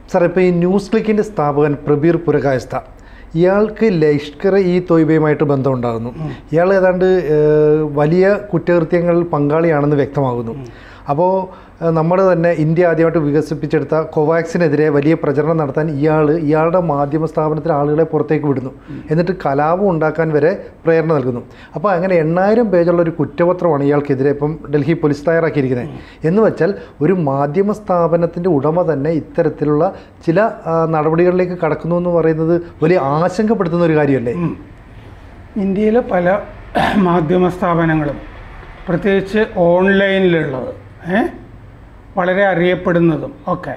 Sir ഇപ്പോൾ ഈ news ക്ലിക്കിൻ്റെ സ്ഥാപകൻ പ്രബീർ പുരകായസ്ഥ ഇയാൾക്ക് ലഷ്കർ ഈ തൊയ്ബയുമായിട്ട് ബന്ധമുണ്ടാകുന്നു ഇയാൾ ഏതാണ്ട് ഏഹ്, വലിയ കുറ്റകൃത്യങ്ങളിൽ പങ്കാളിയാണെന്ന് വ്യക്തമാകുന്നു അപ്പോൾ നമ്മുടെ തന്നെ ഇന്ത്യ ആദ്യമായിട്ട് വികസിപ്പിച്ചെടുത്ത കോവാക്സിനെതിരെ വലിയ പ്രചരണം നടത്താൻ ഇയാൾ ഇയാളുടെ മാധ്യമ സ്ഥാപനത്തിലെ ആളുകളെ പുറത്തേക്ക് വിടുന്നു എന്നിട്ട് കലാപം ഉണ്ടാക്കാൻ വരെ പ്രേരണ നൽകുന്നു അപ്പോൾ അങ്ങനെ എണ്ണായിരം പേജുള്ള ഒരു കുറ്റപത്രമാണ് ഇയാൾക്കെതിരെ ഇപ്പം ഡൽഹി പോലീസ് തയ്യാറാക്കിയിരിക്കുന്നത് എന്ന് വെച്ചാൽ ഒരു മാധ്യമ സ്ഥാപനത്തിൻ്റെ ഉടമ തന്നെ ഇത്തരത്തിലുള്ള ചില ആ, നടപടികളിലേക്ക് കടക്കുന്നു എന്ന് പറയുന്നത് വലിയ ആശങ്കപ്പെടുത്തുന്ന ഒരു കാര്യമല്ലേ ഇന്ത്യയിലെ പല മാധ്യമ സ്ഥാപനങ്ങളും പ്രത്യേകിച്ച് ഓൺലൈനിലുള്ളത് ഏ വളരെ അറിയപ്പെടുന്നതും ഒക്കെ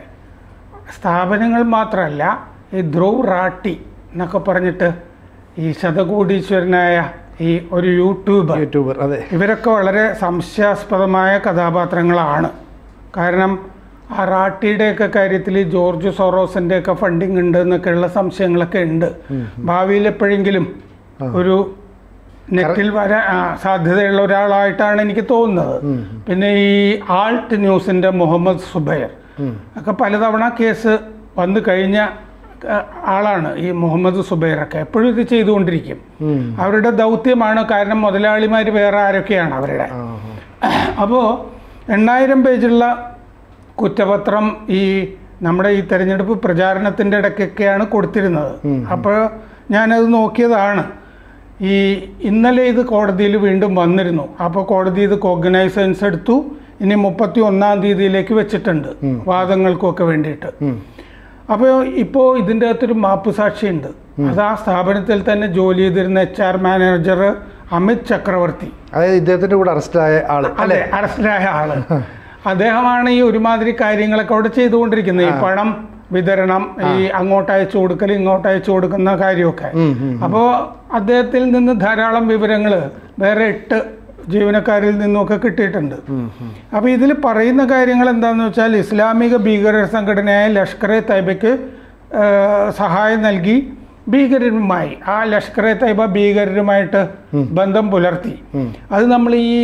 സ്ഥാപനങ്ങൾ മാത്രമല്ല ഈ ധ്രുവ് റാട്ടി എന്നൊക്കെ പറഞ്ഞിട്ട് ഈ ശതകോടീശ്വരനായ ഈ ഒരു യൂട്യൂബർ യൂട്യൂബർ അതെ ഇവരൊക്കെ വളരെ സംശയാസ്പദമായ കഥാപാത്രങ്ങളാണ് കാരണം ആ റാട്ടിയുടെയൊക്കെ കാര്യത്തിൽ ജോർജ് സോറോസിൻ്റെയൊക്കെ ഫണ്ടിങ് ഉണ്ട് എന്നൊക്കെയുള്ള സംശയങ്ങളൊക്കെ ഉണ്ട് ഭാവിയിൽ എപ്പോഴെങ്കിലും ഒരു നെറ്റിൽ വരാൻ ആ, സാധ്യതയുള്ള ഒരാളായിട്ടാണ് എനിക്ക് തോന്നുന്നത് പിന്നെ ഈ ആൾട്ട് ന്യൂസിൻ്റെ മുഹമ്മദ് സുബൈർ ഒക്കെ പലതവണ കേസ് വന്നു കഴിഞ്ഞ ആ, ആളാണ് ഈ മുഹമ്മദ് സുബൈറൊക്കെ എപ്പോഴും ഇത് ചെയ്തുകൊണ്ടിരിക്കും ഉം. അവരുടെ ദൗത്യമാണ് കാരണം മുതലാളിമാർ വേറെ ആരൊക്കെയാണ് അവരുടെ ആ, അപ്പോൾ എണ്ണായിരം പേജുള്ള കുറ്റപത്രം ഈ നമ്മുടെ ഈ തെരഞ്ഞെടുപ്പ് പ്രചാരണത്തിൻ്റെ ഇടയ്ക്കൊക്കെയാണ് കൊടുത്തിരുന്നത് അപ്പോൾ ഞാനത് നോക്കിയതാണ് ഈ ഇന്നലെ ഇത് കോടതിയിൽ വീണ്ടും വന്നിരുന്നു അപ്പോൾ കോടതി ഇത് കോഗ്നൈസൻസ് എടുത്തു ഇനി മുപ്പത്തി ഒന്നാം തീയതിയിലേക്ക് വെച്ചിട്ടുണ്ട് വാദങ്ങൾക്കൊക്കെ വേണ്ടിയിട്ട് ഉം. അപ്പോൾ ഇപ്പോൾ ഇതിൻ്റെ അകത്തൊരു മാപ്പ് സാക്ഷിയുണ്ട് അത് ആ സ്ഥാപനത്തിൽ തന്നെ ജോലി ചെയ്തിരുന്ന എച്ച് ആർ മാനേജർ അമിത് ചക്രവർത്തി അതായത് ഇദ്ദേഹത്തിൻ്റെ കൂടെ അറസ്റ്റിലായ ആൾ അതെ അല്ലേ അറസ്റ്റിലായ ആള് അദ്ദേഹമാണ് ഈ ഒരുമാതിരി കാര്യങ്ങളൊക്കെ അവിടെ ചെയ്തുകൊണ്ടിരിക്കുന്നത് ഈ പണം വിതരണം ഈ അങ്ങോട്ട് അയച്ചു കൊടുക്കൽ ഇങ്ങോട്ട് അയച്ചു കൊടുക്കുന്ന കാര്യമൊക്കെ ഉം, ഉം. അപ്പോൾ അദ്ദേഹത്തിൽ നിന്ന് ധാരാളം വിവരങ്ങൾ വേറെ എട്ട് ജീവനക്കാരിൽ നിന്നുമൊക്കെ കിട്ടിയിട്ടുണ്ട് ഉം, ഉം. അപ്പോൾ ഇതിൽ പറയുന്ന കാര്യങ്ങൾ എന്താണെന്ന് വെച്ചാൽ ഇസ്ലാമിക ഭീകര സംഘടനയായ ലഷ്കർ എ തൈബയ്ക്ക് ആ, സഹായം നൽകി ഭീകരരുമായി ആ ലഷ്കർ എ തൈബ ഭീകരരുമായിട്ട് ബന്ധം പുലർത്തി അത് നമ്മൾ ഈ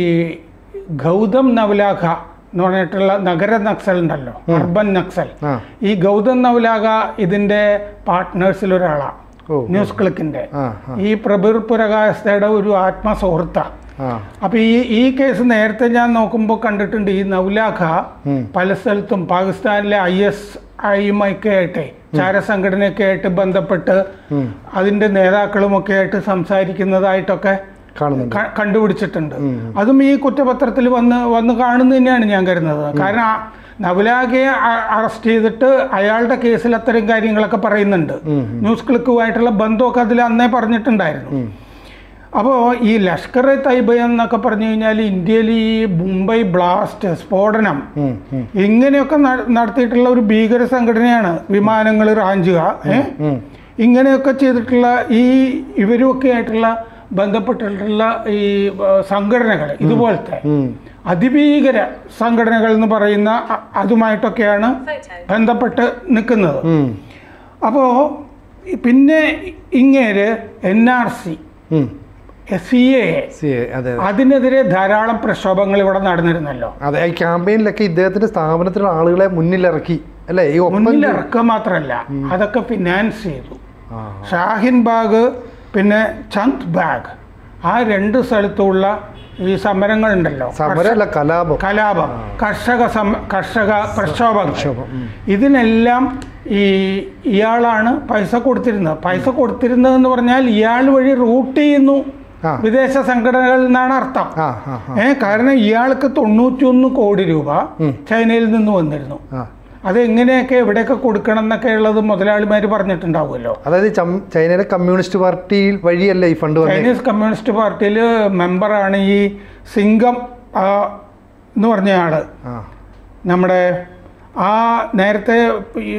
ഗൗതം നവലാഖ എന്ന് പറഞ്ഞിട്ടുള്ള നഗര നക്സൽ ഉണ്ടല്ലോ അർബൻ നക്സൽ ആ ഈ ഗൗതം നവലാഖ ഇതിൻ്റെ പാർട്ട്നേഴ്സിൽ ഒരാളാണ് ഓ ന്യൂസ് ക്ലിക്കിൻ്റെ ആ ആ ഈ പ്രബീർ പുരകാശയുടെ ഒരു ആത്മസുഹൃത്താണ് ആ അപ്പൊ ഈ ഈ കേസ് നേരത്തെ ഞാൻ നോക്കുമ്പോൾ കണ്ടിട്ടുണ്ട് ഈ നൗലാഖ ഉം. പല സ്ഥലത്തും പാകിസ്ഥാനിലെ ഐ എസ് ഐയുമൊക്കെ ആയിട്ട് ചാരസംഘടനയൊക്കെ ആയിട്ട് ബന്ധപ്പെട്ട് ഉം. അതിന്റെ നേതാക്കളുമൊക്കെ ആയിട്ട് സംസാരിക്കുന്നതായിട്ടൊക്കെ കാണുന്നുണ്ട് ക- കണ്ടുപിടിച്ചിട്ടുണ്ട് അതും ഈ കുറ്റപത്രത്തിൽ വന്ന് വന്ന് കാണുന്നു തന്നെയാണ് ഞാൻ കരുതുന്നത് കാരണം ആ നവലാഖയെ അ- അറസ്റ്റ് ചെയ്തിട്ട് അയാളുടെ കേസിൽ അത്തരം കാര്യങ്ങളൊക്കെ പറയുന്നുണ്ട് ന്യൂസ് ക്ലിക്കുമായിട്ടുള്ള ബന്ധമൊക്കെ അതിൽ അന്നേ പറഞ്ഞിട്ടുണ്ടായിരുന്നു അപ്പോൾ ഈ ലഷ്കർ എ തൈബ എന്നൊക്കെ പറഞ്ഞു കഴിഞ്ഞാൽ ഇന്ത്യയിൽ ഈ മുംബൈ ബ്ലാസ്റ്റ് സ്ഫോടനം ഉം, ഉം, ഇങ്ങനെയൊക്കെ നട- നടത്തിയിട്ടുള്ള ഒരു ഭീകര സംഘടനയാണ് വിമാനങ്ങൾ റാഞ്ചുക ഏ? ഉം. ഇങ്ങനെയൊക്കെ ചെയ്തിട്ടുള്ള ഈ ഇവരുമൊക്കെ ആയിട്ടുള്ള ബന്ധപ്പെട്ടിട്ടുള്ള ഈ സംഘടനകൾ ഇതുപോലത്തെ ഉം. അതിഭീകര സംഘടനകൾ എന്ന് പറയുന്ന അ- അതുമായിട്ടൊക്കെയാണ് ബന്ധപ്പെട്ട് നിൽക്കുന്നത് ഉം. അപ്പോൾ പിന്നെ ഇങ്ങേര് എൻ ആർ സി ഉം. സി എ സി എ, അതെ അതെ അതിനെതിരെ ധാരാളം പ്രക്ഷോഭങ്ങൾ ഇവിടെ നടന്നിരുന്നല്ലോ അതെ ഈ ക്യാമ്പയിനിലൊക്കെ ഇദ്ദേഹത്തിന്റെ സ്ഥാപനത്തിലുള്ള ആളുകളെ മുന്നിലിറക്കി അല്ലേ ഈ ഒപ്പം മുന്നിൽ ഇറക്കുക മാത്രമല്ല അതൊക്കെ ഫിനാൻസ് ചെയ്തു ആ, ഷാഹിൻ ബാഗ് പിന്നെ ചന്ദ് ബാഗ് ആ രണ്ട് സ്ഥലത്തുള്ള ഈ സമരങ്ങളുണ്ടല്ലോ സമരമല്ല കലാപം കലാപം കർഷക സം കർഷക പ്രക്ഷോഭങ്ങൾ പ്രക്ഷോഭം, ഉം. ഇതിനെല്ലാം ഈ ഇയാളാണ് പൈസ കൊടുത്തിരുന്നത് പൈസ കൊടുത്തിരുന്നതെന്ന് പറഞ്ഞാൽ ഇയാൾ വഴി റൂട്ട് ചെയ്യുന്നു ആ. വിദേശ സംഘടനകളിൽ നിന്നാണ് അർത്ഥം ആ ആ ആ, ഏ കാരണം ഇയാൾക്ക് തൊണ്ണൂറ്റിയൊന്ന് കോടി രൂപ ചൈനയിൽ നിന്ന് വന്നിരുന്നു ആ അത് എങ്ങനെയൊക്കെ എവിടെയൊക്കെ കൊടുക്കണം എന്നൊക്കെ ഉള്ളത് മുതലാളിമാർ പറഞ്ഞിട്ടുണ്ടാവുമല്ലോ അതായത് ചം- ചൈനയിലെ കമ്മ്യൂണിസ്റ്റ് പാർട്ടി വഴിയല്ലേ ഈ ഫണ്ട് വന്നത് ചൈനീസ് കമ്മ്യൂണിസ്റ്റ് പാർട്ടിയിൽ മെമ്പറാണ് ഈ സിംഗം ആ, എന്ന് പറഞ്ഞ ആള് ആ നമ്മുടെ ആ നേരത്തെ ഈ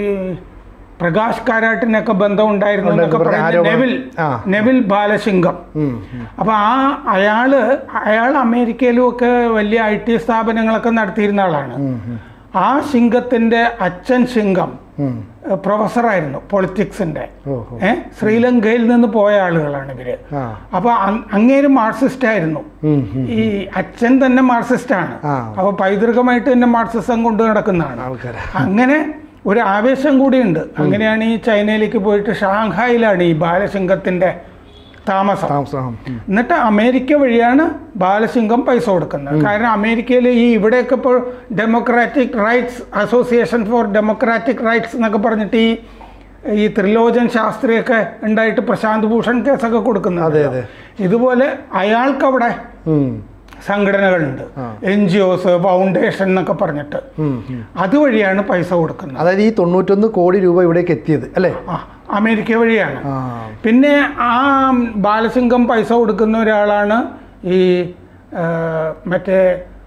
പ്രകാശ് കാരാട്ടിനൊക്കെ ബന്ധം ഉണ്ടായിരുന്നു എന്നൊക്കെ ഉണ്ട്, പറയുന്ന ആരോപണം. നെവിൽ ആ. നെവിൽ ബാലസിംഗം ഉം, ഉം. അപ്പൊ ആ അയാള് അയാൾ അമേരിക്കയിലും ഒക്കെ വലിയ ഐ ടി സ്ഥാപനങ്ങളൊക്കെ നടത്തിയിരുന്ന ആളാണ് ഉം, ഉം. ആ സിംഗത്തിന്റെ അച്ഛൻ സിംഗം ഉം. ഏഹ്, പ്രൊഫസറായിരുന്നു പൊളിറ്റിക്സിന്റെ ഓഹോ ഏഹ് ശ്രീലങ്കയിൽ നിന്ന് പോയ ആളുകളാണ് ഇവര് ആ അപ്പൊ അങ്- അങ്ങേര് മാർക്സിസ്റ്റ് ആയിരുന്നു ഉം, ഉം. ഈ അച്ഛൻ തന്നെ മാർക്സിസ്റ്റ് ആണ് ആ. അപ്പൊ പൈതൃകമായിട്ട് തന്നെ മാർക്സിസം കൊണ്ട് നടക്കുന്നതാണ് ആൾക്കാരെ അങ്ങനെ ഒരു ആവേശം കൂടിയുണ്ട് അങ്ങനെയാണ് ഈ ചൈനയിലേക്ക് പോയിട്ട് ഷാങ്ഹായിലാണ് ഈ ബാലസിംഗത്തിന്റെ താമസം താമസം ഉം. എന്നിട്ട് അമേരിക്ക വഴിയാണ് ബാലസിംഗം പൈസ കൊടുക്കുന്നത് കാരണം അമേരിക്കയിൽ ഈ ഇവിടെയൊക്കെ ഇപ്പോൾ democratic rights association for democratic rights എന്നൊക്കെ പറഞ്ഞിട്ട് ഈ ഈ ത്രിലോചൻ ശാസ്ത്രിയൊക്കെ ഉണ്ടായിട്ട് പ്രശാന്ത് ഭൂഷൺ കേസൊക്കെ കൊടുക്കുന്നത് അതെ, അതെ. ഇതുപോലെ അയാൾക്കവിടെ ഉം. സംഘടനകളുണ്ട് എൻ ജി ഒസ് ഫൗണ്ടേഷൻ എന്നൊക്കെ പറഞ്ഞിട്ട് ഉം. ഉം. അതുവഴിയാണ് പൈസ കൊടുക്കുന്നത് അതായത് ഈ തൊണ്ണൂറ്റൊന്ന് കോടി രൂപ ഇവിടേക്ക് എത്തിയത് അല്ലേ ആ അമേരിക്ക വഴിയാണ് ആ പിന്നെ ആ ബാലസിംഗം പൈസ കൊടുക്കുന്ന ഒരാളാണ് ഈ ആ, മറ്റേ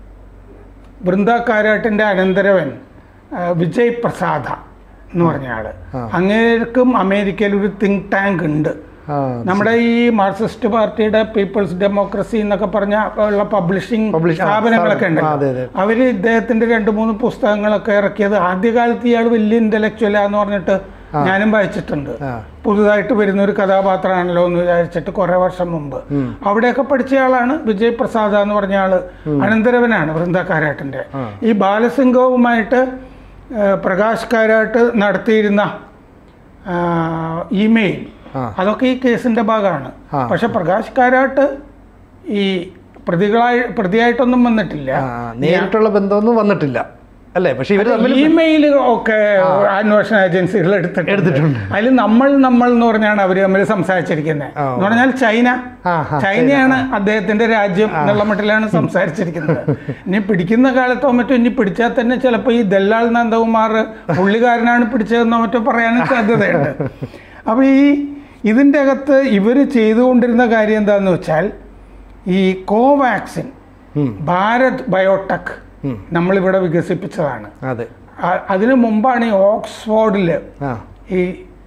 വൃന്ദ കാരാട്ടിൻ്റെ അനന്തരവൻ ആ, വിജയ് പ്രസാദ എന്ന് പറഞ്ഞ ആള് ആ. അങ്ങേർക്കും അമേരിക്കയിൽ ഒരു തിങ്ക് ടാങ്ക് ഉണ്ട് ആ നമ്മുടെ ഈ മാർക്സിസ്റ്റ് പാർട്ടിയുടെ പീപ്പിൾസ് ഡെമോക്രസി എന്നൊക്കെ പറഞ്ഞ ഉള്ള പബ്ലിഷിംഗ് Publish- ആ, സ്ഥാപനങ്ങളൊക്കെ ആ, ഉണ്ട് അതെ, അതെ. അവര് ഇദ്ദേഹത്തിന്റെ രണ്ട് മൂന്ന് പുസ്തകങ്ങളൊക്കെ ഇറക്കിയത് ആദ്യകാലത്ത് ഇയാൾ വലിയ ഇന്റലക്ച്വലാന്ന് പറഞ്ഞിട്ട് ഞാനും വായിച്ചിട്ടുണ്ട് ആ പുതുതായിട്ട് വരുന്ന ഒരു കഥാപാത്രമാണല്ലോ എന്ന് വിചാരിച്ചിട്ട് കുറെ വർഷം മുമ്പ് അവിടെയൊക്കെ പഠിച്ച ആളാണ് വിജയ് പ്രസാദ എന്ന് പറഞ്ഞ ആള് അനന്തരവനാണ് വൃന്ദ കാരാട്ടിന്റെ ആ. ഈ ബാലസിംഗവുമായിട്ട് ആ, പ്രകാശ് കാരാട്ട് നടത്തിയിരുന്ന ആ, ഇമെയിൽ ആ. അതൊക്കെ ഈ കേസിന്റെ ഭാഗമാണ് ആ. പക്ഷെ പ്രകാശ് കാരാട്ട് ഈ പ്രതികളായി പ്രതിയായിട്ടൊന്നും വന്നിട്ടില്ല ആ, നേരിട്ടുള്ള ബന്ധമൊന്നും വന്നിട്ടില്ല അല്ലേ പക്ഷെ ഇവർ തമ്മിൽ ഇമെയിൽ ഒക്കെ അന്വേഷണ ഏജൻസികൾ എടുത്തിട്ടുണ്ട് എടുത്തിട്ടുണ്ട്. അതിൽ നമ്മൾ നമ്മൾ എന്ന് പറഞ്ഞാണ് അവർ തമ്മിൽ സംസാരിച്ചിരിക്കുന്നത് ആ. എന്ന് പറഞ്ഞാൽ ചൈന ആ, ആ, ചൈനയാണ് അദ്ദേഹത്തിന്റെ രാജ്യം എന്നുള്ള മട്ടിലാണ് സംസാരിച്ചിരിക്കുന്നത് ഇനി പിടിക്കുന്ന കാലത്തോ മറ്റോ ഇനി പിടിച്ചാൽ തന്നെ ചിലപ്പോൾ ഈ ദല്ലാൽ നന്ദകുമാർ പുള്ളിക്കാരനാണ് പിടിച്ചതെന്നോ മറ്റോ പറയാനും സാധ്യതയുണ്ട് അപ്പോൾ ഈ ഇതിൻ്റെ അകത്ത് ഇവർ ചെയ്തുകൊണ്ടിരുന്ന കാര്യം എന്താണെന്ന് വെച്ചാൽ ഈ കോവാക്സിൻ ഉം. ഭാരത് ബയോടെക് ഉം. നമ്മളിവിടെ വികസിപ്പിച്ചതാണ് അതെ അ- അതിനു മുമ്പാണ് ഈ ഓക്സ്ഫോർഡിൽ ആ ഈ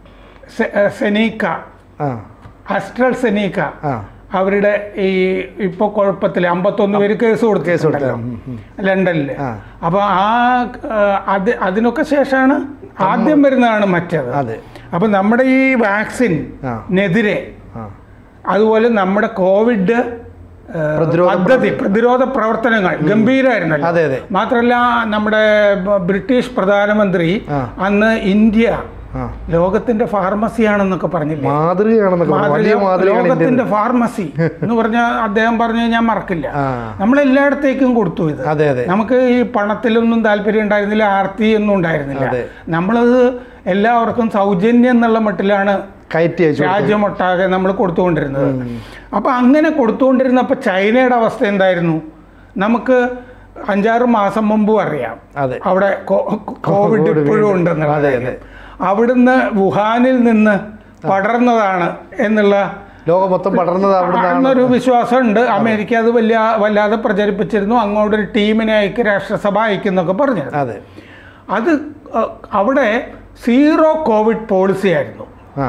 സെ- ഏ, സെനീക്ക ആ അസ്ട്രൽ സെനീക്ക ആ അവരുടെ ഈ ഇപ്പൊ കുഴപ്പത്തിൽ അമ്പത്തൊന്ന് പേര് കേസ് കൊടുത്തിട്ടുണ്ടല്ലോ ഉം, ഉം. ലണ്ടനിൽ ആ. അപ്പൊ ആ ആ, അത് അതിനൊക്കെ ശേഷമാണ് ആദ്യം വരുന്നതാണ് മറ്റേത് അതെ അപ്പൊ നമ്മുടെ ഈ ആ. വാക്സിനെതിരെ ആ അതുപോലെ നമ്മുടെ കോവിഡ് ഏ, പ്രതിരോധ പദ്ധതി പ്രതിരോധ പ്രവർത്തനങ്ങൾ ഗംഭീരമായിരുന്നല്ലോ അതെ അതെ മാത്രമല്ല നമ്മുടെ ബ- ബ്രിട്ടീഷ് പ്രധാനമന്ത്രി ആ. അന്ന് ഇന്ത്യ ആ ലോകത്തിന്റെ ഫാർമസിയാണെന്നൊക്കെ പറഞ്ഞില്ലേ മാതൃകയാണെന്നൊക്കെ പറഞ്ഞു. വലിയ മാതൃക- മാതൃകയാണ് ലോകത്തിന്റെ ഇന്ത്യൻ ഫാർമസി എന്ന് പറഞ്ഞ അദ്ദേഹം പറഞ്ഞു ഞാൻ മറക്കില്ല ആ നമ്മൾ എല്ലായിടത്തേക്കും കൊടുത്തു ഇത് അതെ അതെ നമുക്ക് ഈ പണത്തിലൊന്നും താല്പര്യം ഉണ്ടായിരുന്നില്ല ആർത്തി ഒന്നും ഉണ്ടായിരുന്നില്ല അതെ. നമ്മളത് എല്ലാവർക്കും സൗജന്യം എന്നുള്ള മട്ടിലാണ് കയറ്റി അയച്ചു കൊടുത്തു. രാജ്യമൊട്ടാകെ നമ്മൾ കൊടുത്തുകൊണ്ടിരുന്നത് അപ്പൊ അങ്ങനെ കൊടുത്തുകൊണ്ടിരുന്നപ്പോൾ ചൈനയുടെ അവസ്ഥ എന്തായിരുന്നു നമുക്ക് അഞ്ചാറ് മാസം മുമ്പും അറിയാം അതെ അവിടെ കോ- കോവിഡ് കോവിഡ് ഇപ്പോഴും വീണ്ടും. ഉണ്ടെന്നുള്ള അതെ, കാര്യം. അവിടുന്ന് വുഹാനിൽ നിന്ന് പടർന്നതാണ് എന്നുള്ള ലോകം മൊത്തം പടർന്നത് അവിടുന്നാണ് എന്നൊരു വിശ്വാസമുണ്ട് അമേരിക്ക അത് വലിയ വല്ലാതെ പ്രചരിപ്പിച്ചിരുന്നു അങ്ങോട്ടൊരു ടീമിനെ അയക്ക് രാഷ്ട്രസഭ അയക്കുന്നൊക്കെ പറഞ്ഞിരുന്നു അതെ അത് അഹ്, അവിടെ സീറോ കോവിഡ് പോളിസി ആയിരുന്നു ആ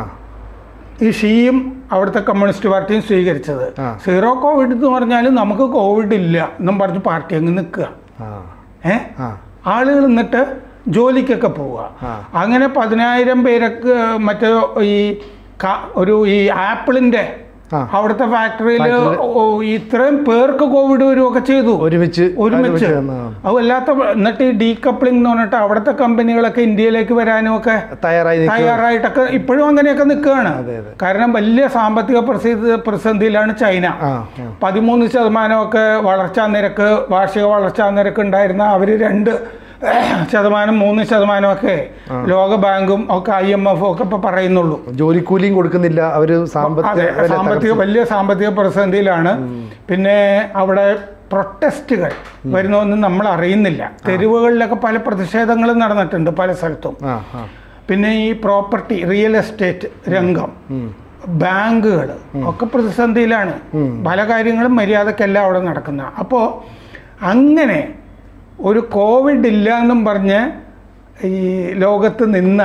ഈ ഷീയും അവിടുത്തെ കമ്മ്യൂണിസ്റ്റ് പാർട്ടിയും സ്വീകരിച്ചത് ആ. സീറോ കോവിഡ് എന്ന് പറഞ്ഞാൽ നമുക്ക് കോവിഡ് ഇല്ല എന്നും പറഞ്ഞ് പാർട്ടി അങ്ങ് നിൽക്കുക ആ ഏ ആ ആളുകൾ എന്നിട്ട് ജോലിക്കൊക്കെ പോവുക ആ. അങ്ങനെ പതിനായിരം പേരൊക്കെ മറ്റേ ഈ ക- ഒരു ഈ ആപ്പിളിന്റെ ആ. അവിടുത്തെ ഫാക്ടറിയിൽ ഫാക്ടറിയിൽ. ഇത്രയും പേർക്ക് കോവിഡ് വരുമൊക്കെ ചെയ്തു ഒരുമിച്ച് ഒരുമിച്ച് വന്നതാണ്. അതല്ലാത്ത എന്നിട്ട് ഈ ഡീകപ്ലിംഗ് എന്ന് പറഞ്ഞിട്ട് അവിടുത്തെ കമ്പനികളൊക്കെ ഇന്ത്യയിലേക്ക് വരാനും ഒക്കെ തയ്യാറായി നിൽക്കുക. തയ്യാറായിട്ടൊക്കെ ഇപ്പോഴും അങ്ങനെയൊക്കെ നിൽക്കുകയാണ് അതെ, അതെ. കാരണം വലിയ സാമ്പത്തിക പ്രതിസന്ധി പ്രതിസന്ധിയിലാണ് ചൈന ആ ആ. പതിമൂന്ന് ശതമാനമൊക്കെ വളർച്ചാ നിരക്ക് വാർഷിക വളർച്ചാ നിരക്ക് ഉണ്ടായിരുന്ന അവർ രണ്ട് ശതമാനം മൂന്ന് ശതമാനമൊക്കെ ലോകബാങ്കും ഒക്കെ ഐ എം എഫും ഒക്കെ ഇപ്പൊ പറയുന്നുള്ളൂ ജോലിക്കൂലിയും കൊടുക്കുന്നില്ല അവര് അതെ സാമ്പത്തിക വില സാമ്പത്തിക തകർച്ച. വലിയ സാമ്പത്തിക പ്രതിസന്ധിയിലാണ് പിന്നെ അവിടെ പ്രൊട്ടസ്റ്റുകൾ വരുന്നൊന്നും നമ്മൾ അറിയുന്നില്ല തെരുവുകളിലൊക്കെ പല പ്രതിഷേധങ്ങളും നടന്നിട്ടുണ്ട് പല സ്ഥലത്തും ആ ആ പിന്നെ ഈ പ്രോപ്പർട്ടി റിയൽ എസ്റ്റേറ്റ് രംഗം ഉം. ബാങ്കുകൾ ഒക്കെ പ്രതിസന്ധിയിലാണ് പല കാര്യങ്ങളും മര്യാദക്കല്ല അവിടെ നടക്കുന്ന അപ്പോൾ അങ്ങനെ ഒരു കോവിഡ് ഇല്ല എന്നും പറഞ്ഞ് ഈ ലോകത്ത് നിന്ന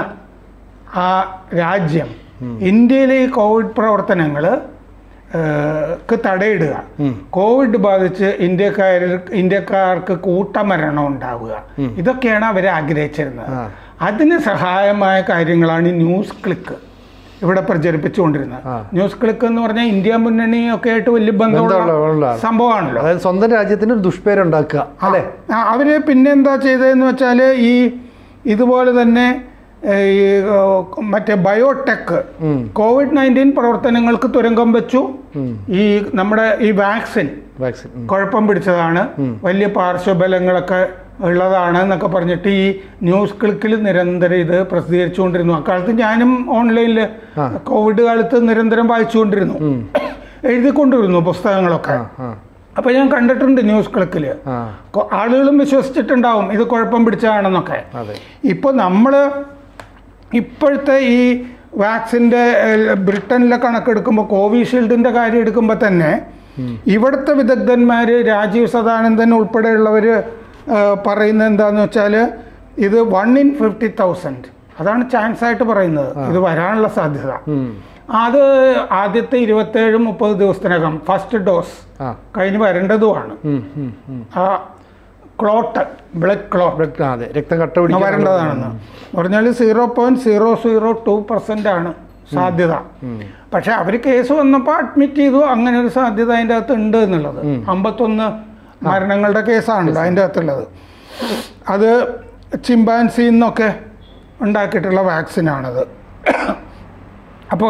ആ രാജ്യം ഇന്ത്യയിലെ ഈ കോവിഡ് പ്രവർത്തനങ്ങൾ തടയിടുക കോവിഡ് ബാധിച്ച് ഇന്ത്യക്കാരിൽ ഇന്ത്യക്കാർക്ക് കൂട്ടമരണം ഉണ്ടാവുക ഇതൊക്കെയാണ് അവർ ആഗ്രഹിച്ചിരുന്നത് ആ. അതിന് സഹായമായ കാര്യങ്ങളാണ് ഈ ന്യൂസ് ക്ലിക്ക് ഇവിടെ പ്രചരിപ്പിച്ചുകൊണ്ടിരുന്നത് ആ. ന്യൂസ് ക്ലിക്ക് എന്ന് പറഞ്ഞാൽ ഇന്ത്യ മുന്നണി ഒക്കെ ആയിട്ട് വലിയ ബന്ധമുള്ള ബന്ധമുള്ള ആളാണ്. സംഭവമാണല്ലോ അതായത് സ്വന്തം രാജ്യത്തിന് ഒരു ദുഷ്പേരുണ്ടാക്കുക അല്ലേ ആ, അവര് പിന്നെ എന്താ ചെയ്തതെന്ന് വെച്ചാൽ ഈ ഇതുപോലെ തന്നെ ഈ ഏഹ്, മറ്റേ ബയോടെക് ഉം. കോവിഡ് നയൻറ്റീൻ പ്രവർത്തനങ്ങൾക്ക് തുരങ്കം വെച്ചു ഉം. ഈ നമ്മുടെ ഈ വാക്സിൻ വാക്സിൻ ഉം. കുഴപ്പം പിടിച്ചതാണ് വലിയ പാർശ്വഫലങ്ങളൊക്കെ ഉള്ളതാണ് എന്നൊക്കെ പറഞ്ഞിട്ട് ഈ ന്യൂസ് ക്ലിക്കിൽ നിരന്തരം ഇത് പ്രസിദ്ധീകരിച്ചുകൊണ്ടിരുന്നു അക്കാലത്ത് ഞാനും ഓൺലൈനിൽ ആ. കോവിഡ് കാലത്ത് നിരന്തരം വായിച്ചുകൊണ്ടിരുന്നു ഉം. എഴുതിക്കൊണ്ടിരുന്നു പുസ്തകങ്ങളൊക്കെ ആ ആ അപ്പോൾ ഞാൻ കണ്ടിട്ടുണ്ട് ന്യൂസ് ക്ലിക്കിൽ ആ ആളുകളും വിശ്വസിച്ചിട്ടുണ്ടാവും ഇത് കുഴപ്പം പിടിച്ചതാണെന്നൊക്കെ അതെ ഇപ്പോൾ നമ്മൾ ഇപ്പോഴത്തെ ഈ വാക്സിൻ്റെ ബ്രിട്ടനിലെ കണക്കെടുക്കുമ്പോൾ കോവിഷീൽഡിൻ്റെ കാര്യം എടുക്കുമ്പോൾ തന്നെ ഇവിടുത്തെ വിദഗ്ധന്മാർ രാജീവ് സദാനന്ദൻ ഉൾപ്പെടെയുള്ളവർ പറയുന്നത് എന്താണെന്ന് വെച്ചാൽ ഇത് വൺ ഇൻ ഫിഫ്റ്റി തൗസൻഡ് അതാണ് ചാൻസ് ആയിട്ട് പറയുന്നത് ഇത് വരാനുള്ള സാധ്യത ഉം. അത് ആദ്യത്തെ ഇരുപത്തേഴ് മുപ്പത് ദിവസത്തിനകം ഫസ്റ്റ് ഡോസ് ആ കഴിഞ്ഞ് വരേണ്ടതുമാണ് ഉം, ഉം, ഉം. ആ ക്ലോട്ട് ബ്ലഡ് ക്ലോട്ട് ബ്ലഡ് ആ, അതെ രക്തം കട്ട പിടിക്കാൻ വരേണ്ടതാണെന്ന് പറഞ്ഞാൽ zero point zero zero two percent ആണ് സാധ്യത പക്ഷെ അവർ കേസ് വന്നപ്പോൾ അഡ്മിറ്റ് ചെയ്തു അങ്ങനെ ഒരു സാധ്യത അതിൻ്റെ അകത്ത് ഉണ്ട് എന്നുള്ളത് അമ്പത്തൊന്ന് മരണങ്ങളുടെ കേസാണല്ലോ അതിൻ്റെ അകത്തുള്ളത് അത് ചിമ്പാൻസിൽ നിന്നൊക്കെ ഉണ്ടാക്കിയിട്ടുള്ള വാക്സിനാണത് അപ്പോൾ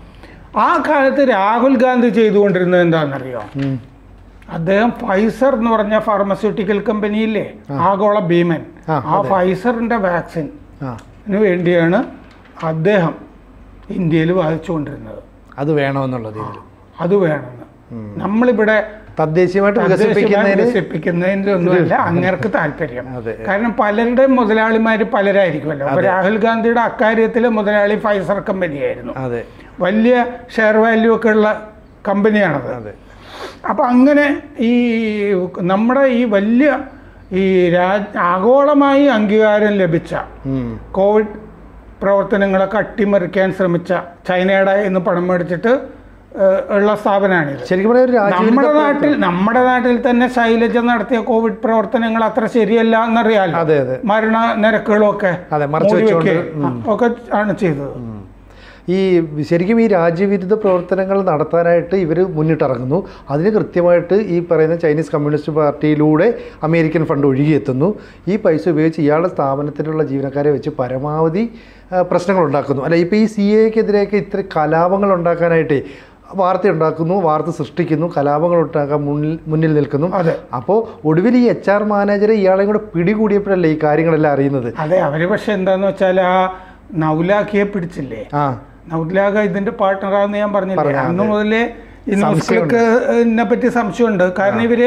ആ കാലത്ത് രാഹുൽ ഗാന്ധി ചെയ്തുകൊണ്ടിരുന്നത് എന്താണെന്നറിയോ ഉം. അദ്ദേഹം ഫൈസർ എന്ന് പറഞ്ഞ ഫാർമസ്യൂട്ടിക്കൽ കമ്പനിയില്ലേ ആഗോള ഭീമൻ ആ, ആ ഫൈസറിന്റെ വാക്സിൻ ആ വേണ്ടിയാണ് അദ്ദേഹം ഇന്ത്യയിൽ വാദിച്ചുകൊണ്ടിരുന്നത് അത് വേണമെന്നുള്ളത് ഇതിൽ അത് വേണമെന്ന് നമ്മളിവിടെ തദ്ദേശീയമായിട്ട് തദ്ദേശീയമായി വികസിപ്പിക്കുന്നതിന് വികസിപ്പിക്കുന്നതിൻ്റെ ഒന്നുമല്ല അങ്ങേർക്ക് താല്പര്യം അതെ. കാരണം പലരുടെയും മുതലാളിമാർ പലരായിരിക്കുമല്ലോ അപ്പൊ രാഹുൽ ഗാന്ധിയുടെ അക്കാര്യത്തിൽ മുതലാളി ഫൈസർ കമ്പനിയായിരുന്നു അതെ വലിയ ഷെയർ വാല്യൂ ഒക്കെ ഉള്ള കമ്പനിയാണത് അതെ അപ്പം അങ്ങനെ ഈ നമ്മുടെ ഈ വലിയ ഈ രാജ് ആഗോളമായി അംഗീകാരം ലഭിച്ച ഉം. കോവിഡ് പ്രവർത്തനങ്ങളൊക്കെ അട്ടിമറിക്കാൻ ശ്രമിച്ച ചൈനയുടെ ഇന്ന് പണം മേടിച്ചിട്ട് ഏഹ്, ഉള്ള സ്ഥാപനമാണിത് ശരിക്കും പറഞ്ഞാൽ ഒരു നമ്മുടെ രാജ്യം നാട്ടിൽ നമ്മുടെ നാട്ടിൽ തന്നെ ശൈലജ നടത്തിയ കോവിഡ് പ്രവർത്തനങ്ങൾ അത്ര ശരിയല്ല എന്നറിയാലോ അതെ അതെ മരണ നിരക്കുകളും ഒക്കെ അതെ, മറച്ചു മൂടി വെച്ചുകൊണ്ട്, വെക്കുകയും, ഒക്കെ ആണ് ചെയ്തത് ഈ ശരിക്കും ഈ രാജ്യവിരുദ്ധ പ്രവർത്തനങ്ങൾ നടത്താനായിട്ട് ഇവർ മുന്നിട്ടിറങ്ങുന്നു അതിന് കൃത്യമായിട്ട് ഈ പറയുന്ന ചൈനീസ് കമ്മ്യൂണിസ്റ്റ് പാർട്ടിയിലൂടെ അമേരിക്കൻ ഫണ്ട് ഒഴുകിയെത്തുന്നു ഈ പൈസ ഉപയോഗിച്ച് ഇയാളുടെ സ്ഥാപനത്തിലുള്ള ജീവനക്കാരെ വെച്ച് പരമാവധി ആ, പ്രശ്നങ്ങൾ ഉണ്ടാക്കുന്നു അല്ല ഇപ്പോൾ ഈ സി എക്കെതിരെയൊക്കെ ഇത്ര കലാപങ്ങൾ ഉണ്ടാക്കാനായിട്ട് വാർത്ത ഉണ്ടാക്കുന്നു വാർത്ത സൃഷ്ടിക്കുന്നു കലാപങ്ങൾ ഉണ്ടാക്കാൻ മുന്നിൽ മുന്നിൽ നിൽക്കുന്നു അതെ അപ്പോൾ ഒടുവിൽ ഈ എച്ച് ആർ മാനേജറെ ഇയാളെയും കൂടെ പിടികൂടിയപ്പോഴല്ലേ ഈ കാര്യങ്ങളെല്ലാം അറിയുന്നത് അതെ അവര് പക്ഷെ എന്താന്ന് വെച്ചാൽ ആ നൗലാക്കിയെ പിടിച്ചില്ലേ ആ നൗലാഖ ഇതിന്റെ പാർട്ട്ണറാന്ന് ഞാൻ പറഞ്ഞില്ലേ പറഞ്ഞു, അന്ന് മുതലേ ഈ സംശയമുണ്ട്. ന്യൂസ്കൾക്ക് ഇതിനെ പറ്റി സംശയമുണ്ട് കാരണം ഇവര്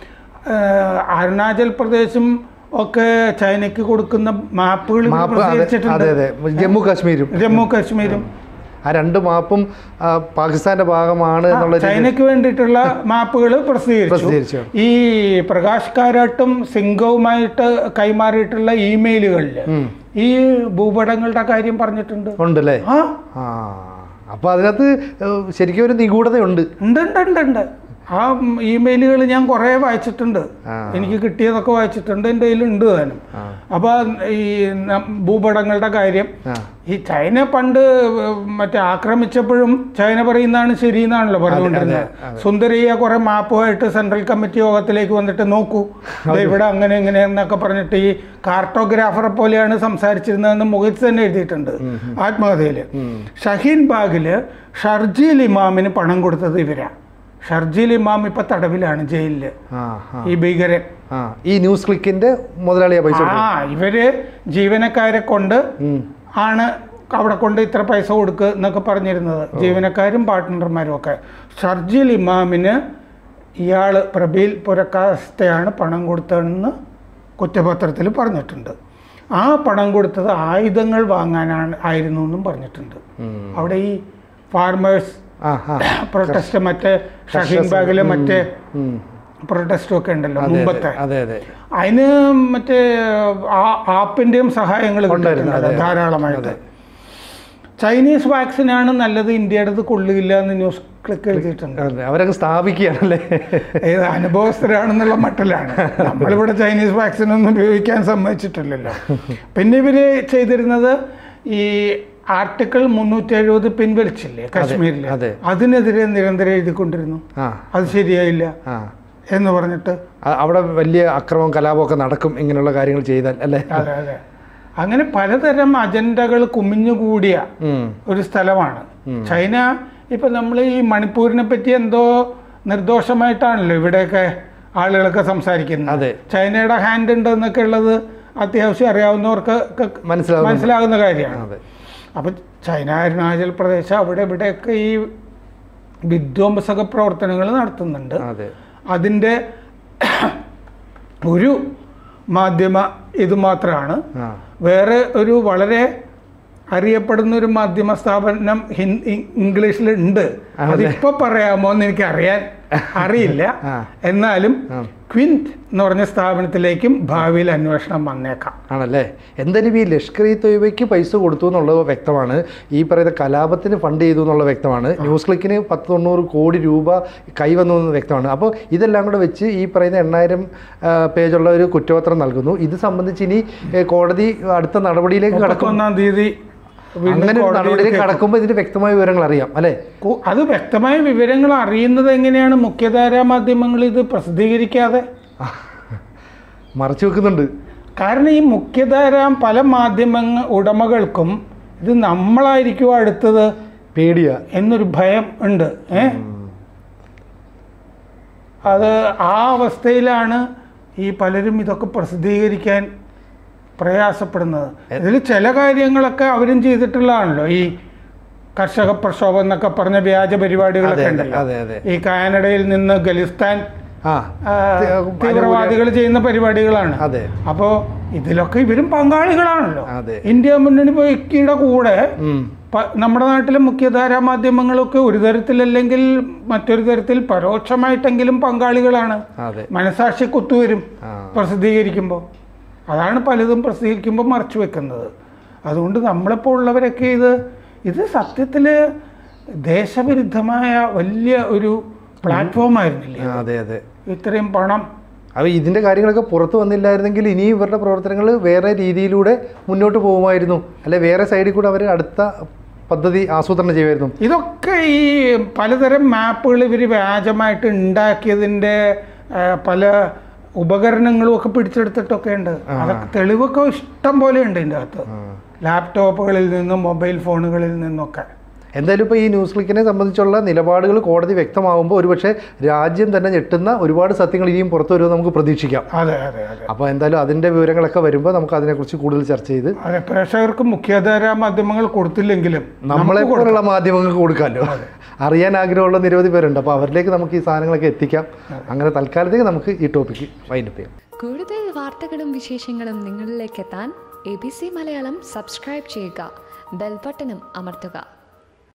ഏഹ്, അരുണാചൽ പ്രദേശും ഒക്കെ ചൈനയ്ക്ക് കൊടുക്കുന്ന മാപ്പുകൾ ഇവര് മാപ്പ് അതെ പ്രസിദ്ധീകരിച്ചിട്ടുണ്ട് അതെ അതെ ജമ്മു കാശ്മീരും ജമ്മു കാശ്മീരും ആ രണ്ട് മാപ്പും ആ, പാകിസ്ഥാന്റെ ഭാഗമാണ് എന്നുള്ള രീതി- ചൈനയ്ക്ക് വേണ്ടിയിട്ടുള്ള മാപ്പുകൾ പ്രസിദ്ധീകരിച്ചു പ്രസിദ്ധീകരിച്ചു ഈ പ്രകാശ് കാരാട്ടും സിംഗവുമായിട്ട് കൈമാറിയിട്ടുള്ള ഇമെയിലുകളിൽ ഉം. ഈ ഭൂപടങ്ങളുടെ കാര്യം പറഞ്ഞിട്ടുണ്ട് ഉണ്ടല്ലേ ആ ആ അപ്പൊ അതിനകത്ത് ഏഹ്, ശരിക്കും ഒരു നിഗൂഢതയുണ്ട് ഉണ്ട് ഉണ്ട് ഉണ്ട് ഉണ്ട് ആ ഇമെയിലുകൾ ഞാൻ കുറേ വായിച്ചിട്ടുണ്ട് ആ. എനിക്ക് കിട്ടിയതൊക്കെ വായിച്ചിട്ടുണ്ട് എൻ്റെ കയ്യിലുണ്ട് താനും ആ. അപ്പോൾ ഈ ന- ഭൂപടങ്ങളുടെ കാര്യം ആ ഈ ചൈന പണ്ട് മറ്റേ ആക്രമിച്ചപ്പോഴും ചൈന പറയുന്നതാണ് ശരി എന്നാണല്ലോ പറഞ്ഞുകൊണ്ടിരുന്നത് സുന്ദരിയ കുറെ മാപ്പുമായിട്ട് സെൻട്രൽ കമ്മിറ്റി യോഗത്തിലേക്ക് വന്നിട്ട് നോക്കൂ ദേ ഇവിടെ അങ്ങനെ ഇങ്ങനെ എന്നൊക്കെ പറഞ്ഞിട്ട് ഈ കാർട്ടോഗ്രാഫറെ പോലെയാണ് സംസാരിച്ചിരുന്നതെന്ന് മുഖത്ത് തന്നെ എഴുതിയിട്ടുണ്ട് ആത്മകഥയിൽ ഷഹീൻ ബാഗില് ഷർജീൽ ഇമാമിന് പണം കൊടുത്തത് ഇവരാ ഷർജീൽ ഇമാം ഇപ്പൊ തടവിലാണ് ജയിലില് ആ ആ ഈ ഭീകരൻ ആ ഈ ന്യൂസ് ക്ലിക്കിന്റെ മുതലാളിയാ പൈസ ആ ഇവര് ജീവനക്കാരെ കൊണ്ട് ഉം. ആണ് അവിടെ കൊണ്ട് ഇത്ര പൈസ കൊടുക്കുക എന്നൊക്കെ പറഞ്ഞിരുന്നത് ജീവനക്കാരും പാർട്ട്ണർമാരും ഒക്കെ ഷർജിൽ ഇമാമിന് ഇയാൾ പ്രബീൽ പുരക്കാസ്തയാണ് പണം കൊടുത്തതെന്ന് കുറ്റപത്രത്തിൽ പറഞ്ഞിട്ടുണ്ട് ആ പണം കൊടുത്തത് ആയുധങ്ങൾ വാങ്ങാനാണ് ആയിരുന്നു എന്നും പറഞ്ഞിട്ടുണ്ട് ഉം. അവിടെ ഈ ഫാർമേഴ്സ് ആ ആ പ്രൊട്ടസ്റ്റ് മറ്റേ ഷഹീൻ ബാഗിലെ മറ്റേ ഉം. പ്രൊട്ടസ്റ്റും ഒക്കെ ഉണ്ടല്ലോ അതെ, മുമ്പത്തെ അതെ അതെ അതിന് മറ്റേ ആ- ആപ്പിന്റെയും സഹായങ്ങൾ ഉണ്ടായിരുന്നു, കിട്ടിയിട്ടുണ്ട് അതെ. ധാരാളമായിട്ട് ചൈനീസ് വാക്സിനാണ് നല്ലത് ഇന്ത്യയുടേത് കൊള്ളുകയില്ല എന്ന് ന്യൂസ് ക്ലിക്ക് എഴുതിയിട്ടുണ്ട് അതെ അവരങ്ങ് സ്ഥാപിക്കുകയാണല്ലേ ഏത് അനുഭവസ്ഥരാണെന്നുള്ള മട്ടിലാണ് നമ്മളിവിടെ ചൈനീസ് വാക്സിൻ ഒന്നും ഉപയോഗിക്കാൻ സമ്മതിച്ചിട്ടില്ലല്ലോ പിന്നെ ഇവര് ചെയ്തിരുന്നത് ഈ ആർട്ടിക്കിൾ മുന്നൂറ്റി എഴുപത് പിൻവലിച്ചില്ലേ കാശ്മീരിൽ അതെ. അതിനെതിരെ നിരന്തരം എഴുതിക്കൊണ്ടിരുന്നു ആ അത് ശരിയായില്ല ആ എന്ന് പറഞ്ഞിട്ട് അ- അവിടെ വലിയ അക്രമം കലാപമൊക്കെ നടക്കും ഇങ്ങനെയുള്ള കാര്യങ്ങൾ ചെയ്താൽ അല്ലേ അതെ അതെ അങ്ങനെ പലതരം അജണ്ടകൾ കുമിഞ്ഞുകൂടിയ ഉം. ഒരു സ്ഥലമാണ് ചൈന ഇപ്പൊ നമ്മൾ ഈ മണിപ്പൂരിനെ പറ്റി എന്തോ നിർദോഷമായിട്ടാണല്ലോ ഇവിടെയൊക്കെ ആളുകളൊക്കെ സംസാരിക്കുന്നത് അതെ. ചൈനയുടെ ഹാൻഡ് ഉണ്ട് എന്നൊക്കെ ഉള്ളത് അത്യാവശ്യം അറിയാവുന്നവർക്ക് ഒക്കെ മനസ്സിലാവുന്നുണ്ട്. മനസ്സിലാകുന്ന കാര്യമാണ് അതെ അപ്പം ചൈന അരുണാചൽ പ്രദേശ് അവിടെ ഇവിടെയൊക്കെ ഈ വിധ്വംസക പ്രവർത്തനങ്ങൾ നടത്തുന്നുണ്ട് അതെ അതിൻ്റെ ഒരു മാധ്യമ ഇത് മാത്രമാണ് ആ വേറെ ഒരു വളരെ അറിയപ്പെടുന്ന ഒരു മാധ്യമ സ്ഥാപനം ഹിൻ- ഇ- ഇംഗ്ലീഷിൽ ഉണ്ട് അതിപ്പോ പറയാമോ എന്ന് എനിക്ക് അറിയാൻ അറിയില്ല ആ. എന്നാലും ആ. ക്വിൻറ്റ് എന്ന് പറഞ്ഞ സ്ഥാപനത്തിലേക്കും ഭാവിയിൽ അന്വേഷണം വന്നേക്കാം ആണല്ലേ എന്തായാലും ഈ ലഷ്കർ ഇ തൊയ്ബയ്ക്ക് പൈസ കൊടുത്തു എന്നുള്ളത് വ്യക്തമാണ് ഈ പറയുന്ന കലാപത്തിന് ഫണ്ട് ചെയ്തു എന്നുള്ളത് വ്യക്തമാണ് ന്യൂസ് ക്ലിക്കിന് പത്ത് തൊണ്ണൂറ് കോടി രൂപ കൈവന്നു എന്ന് വ്യക്തമാണ് അപ്പോൾ ഇതെല്ലാം കൂടെ വെച്ച് ഈ പറയുന്ന എണ്ണായിരം ആ, പേജുള്ള ഒരു കുറ്റപത്രം നൽകുന്നു ഇത് സംബന്ധിച്ച് ഇനി ഏ, കോടതി അടുത്ത നടപടിയിലേക്ക് കടക്കും മുപ്പത്തൊന്നാം തീയതി വീണ്ടും അങ്ങനെ ഒരു കോടതിയിൽ നടപടിയിലേക്ക് കേൾക്കും. കടക്കുമ്പോൾ ഇതിന് വ്യക്തമായ വിവരങ്ങൾ അറിയാം അല്ലേ കു- അത് വ്യക്തമായ വിവരങ്ങൾ അറിയുന്നത് എങ്ങനെയാണ് മുഖ്യധാരാ മാധ്യമങ്ങൾ ഇത് പ്രസിദ്ധീകരിക്കാതെ മറച്ചു വെക്കുന്നുണ്ട് കാരണം ഈ മുഖ്യധാര പല മാധ്യമ ഉടമകൾക്കും ഇത് നമ്മളായിരിക്കും അടുത്തത് പേടിയാ എന്നൊരു ഭയം ഉണ്ട് ഏ അത് ആ അവസ്ഥയിലാണ് ഈ പലരും ഇതൊക്കെ പ്രസിദ്ധീകരിക്കാൻ പ്രയാസപ്പെടുന്നത് ഇതിൽ ചില കാര്യങ്ങളൊക്കെ അവരും ചെയ്തിട്ടുള്ളതാണല്ലോ ഈ കർഷക പ്രക്ഷോഭം എന്നൊക്കെ പറഞ്ഞ വ്യാജ പരിപാടികളൊക്കെ അതെ, ഉണ്ടല്ലോ അതെ, അതെ. ഈ കാനഡയിൽ നിന്ന് ഖലിസ്ഥാൻ ആ ആ, തി- തീവ്രവാദികൾ ചെയ്യുന്ന പരിപാടികളാണ് അതെ അപ്പോൾ ഇതിലൊക്കെ ഇവരും പങ്കാളികളാണല്ലോ അതെ ഇന്ത്യ മുന്നണി പോയിക്കിയുടെ കൂടെ ഉം. പ- നമ്മുടെ നാട്ടിലെ മുഖ്യധാരാ മാധ്യമങ്ങളൊക്കെ ഒരു തരത്തിലല്ലെങ്കിൽ മറ്റൊരു തരത്തിൽ പരോക്ഷമായിട്ടെങ്കിലും പങ്കാളികളാണ് അതെ മനസാക്ഷി കുത്തുവരും ആ പ്രസിദ്ധീകരിക്കുമ്പോൾ അതാണ് പലതും പ്രസിദ്ധീകരിക്കുമ്പോൾ മറച്ചു വെക്കുന്നത് അതുകൊണ്ട് നമ്മളിപ്പോൾ ഉള്ളവരൊക്കെ ഇത് ഇത് സത്യത്തിൽ ദേശവിരുദ്ധമായ വലിയ ഒരു പ്ലാറ്റ്ഫോം ആയിരുന്നില്ലേ ആ, അതെ അതെ ഇത്രയും പണം അപ്പോൾ ഇതിൻ്റെ കാര്യങ്ങളൊക്കെ പുറത്തു വന്നില്ലായിരുന്നെങ്കിൽ ഇനി ഇവരുടെ പ്രവർത്തനങ്ങൾ വേറെ രീതിയിലൂടെ മുന്നോട്ട് പോകുമായിരുന്നു അല്ലെ വേറെ സൈഡിൽ കൂടെ അവർ അടുത്ത പദ്ധതി ആസൂത്രണം ചെയ്യുമായിരുന്നു ഇതൊക്കെ ഈ പലതരം മാപ്പുകൾ ഇവർ വ്യാജമായിട്ട് ഉണ്ടാക്കിയതിൻ്റെ ആ, പല ഉപകരണങ്ങളും ഒക്കെ പിടിച്ചെടുത്തിട്ടൊക്കെ ഉണ്ട് അതൊക്കെ തെളിവൊക്കെ ഇഷ്ടം പോലെ ഉണ്ട് ഇതിൻ്റെ അകത്ത് ലാപ്ടോപ്പുകളിൽ നിന്നും മൊബൈൽ ഫോണുകളിൽ നിന്നൊക്കെ എന്തായാലും ഇപ്പോൾ ഈ ന്യൂസ് ക്ലിക്കിനെ സംബന്ധിച്ചുള്ള നിലപാടുകൾ കോടതി വ്യക്തമാകുമ്പോൾ ഒരുപക്ഷെ രാജ്യം തന്നെ ഞെട്ടുന്ന ഒരുപാട് സത്യങ്ങൾ ഇനിയും പുറത്തു വരുമെന്ന് നമുക്ക് പ്രതീക്ഷിക്കാം അതെ അതെ അതെ അപ്പോൾ എന്തായാലും അതിൻ്റെ വിവരങ്ങളൊക്കെ വരുമ്പോൾ നമുക്ക് അതിനെക്കുറിച്ച് കൂടുതൽ ചർച്ച ചെയ്ത് അതെ പ്രേക്ഷകർക്ക് മുഖ്യധാരാ മാധ്യമങ്ങൾ കൊടുത്തില്ലെങ്കിലും നമ്മളെ നമുക്ക് പോലുള്ള മാധ്യമങ്ങൾക്ക് കൊടുക്കാമല്ലോ അറിയാൻ ആഗ്രഹമുള്ള നിരവധി പേരുണ്ട് അപ്പോൾ അവരിലേക്ക് നമുക്ക് ഈ സാധനങ്ങളൊക്കെ എത്തിക്കാം അങ്ങനെ തൽക്കാലത്തേക്ക് നമുക്ക് ഈ ടോപ്പിക്ക് വൈൻഡപ്പ് ചെയ്യാം കൂടുതൽ വാർത്തകളും വിശേഷങ്ങളും നിങ്ങളിലേക്ക് എത്താൻ A B C Malayalam subscribe ചെയ്യുക ബെൽബട്ടനും അമർത്തുക